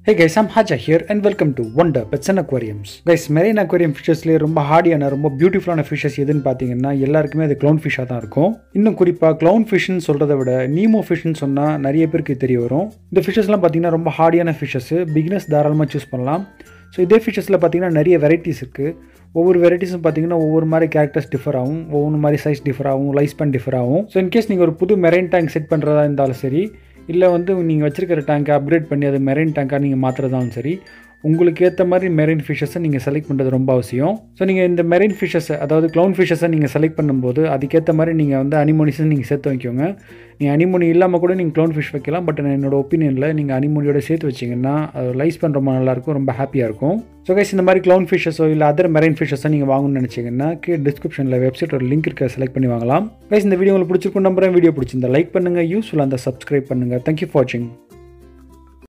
Hey guys, I'm Haja here and welcome to Wonder Pets and Aquariums. Guys, marine aquarium ஃபிஷஸ்லேயே ரொம்ப ஹார்டியான ரொம்ப பியூட்டிஃபுல்லான ஃபிஷஸ் எதுன்னு பார்த்தீங்கன்னா எல்லாருக்குமே அது க்ளவுன் ஃபிஷ்ஷாக தான் இருக்கும் இன்னும் குறிப்பாக க்ளவுன் ஃபிஷ்னு சொல்கிறத விட நீமோ ஃபிஷ்னு சொன்னால் நிறைய பேருக்கு தெரிய வரும் இந்த ஃபிஷஸ்லாம் பார்த்தீங்கன்னா ரொம்ப ஹார்டியான ஃபிஷஸ் பிகினஸ் தாராளமாக சூஸ் பண்ணலாம் ஸோ இதே ஃபிஷஸில் பார்த்தீங்கன்னா நிறைய வெரைட்டிஸ் இருக்குது ஒவ்வொரு வெரைட்டிஸும் பார்த்தீங்கன்னா ஒவ்வொரு மாதிரி கேரக்டர்ஸ் டிஃபர் ஆகும் ஒவ்வொரு மாதிரி சைஸ் டிஃபர் ஆகும் லைஃப் ஸ்பேன் டிஃபர் ஆகும் ஸோ இன்கேஸ் நீங்கள் ஒரு புது மெரைன் டேங்க் செட் பண்ணுறதா இருந்தாலும் சரி இல்லை வந்து நீங்கள் வச்சிருக்கிற டேங்கை அப்கிரேட் பண்ணி அது மெரைன் டேங்காக நீங்கள் மாற்றுறதாலும் சரி உங்களுக்கு ஏற்ற மாதிரி மெரைன் ஃபிஷஸை நீங்கள் செலக்ட் பண்ணுறது ரொம்ப அவசியம் ஸோ நீங்கள் இந்த மெரைன் ஃபிஷஸை அதாவது க்ளவுன் ஃபிஷஸை நீங்கள் செலக்ட் பண்ணும்போது அதுக்கேற்ற மாதிரி நீங்கள் வந்து அனிமோனிஸை நீங்கள் சேர்த்து வைக்கோங்க நீங்கள் அனிமோனி இல்லாமல் கூட நீங்கள் க்ளவுன் ஃபிஷ் வைக்கலாம் பட் என்னோட ஒப்பீனியனில் நீங்கள் அனிமோனியோட சேர்த்து வச்சிங்கன்னா அது லைஃப் ஸ்பென் ரொம்ப நல்லாயிருக்கும் ரொம்ப ஹாப்பியாக இருக்கும் ஸோ கைஸ் இந்த மாதிரி க்ளவுன் ஃபிஷஸோ இல்லை அதர் மெரைன் ஃபிஷஸோ நீங்கள் வாங்கணும்னு நினச்சிங்கன்னா கீழே டிஸ்கிரிப்ஷனில் வெப்சைட் ஒரு லிங்க் இருக்க செலக்ட் பண்ணி வாங்கலாம் கைஸ் இந்த வீடியோ உங்களுக்கு பிடிச்சிருக்கும் நம்புறேன் வீடியோ பிடிச்சிருந்தா லைக் பண்ணுங்கள் யூஸ்ஃபுல்லாக இருந்தால் சப்ஸ்கிரைப் பண்ணுங்கள் தேங்க்யூ ஃபார் வாட்சிங்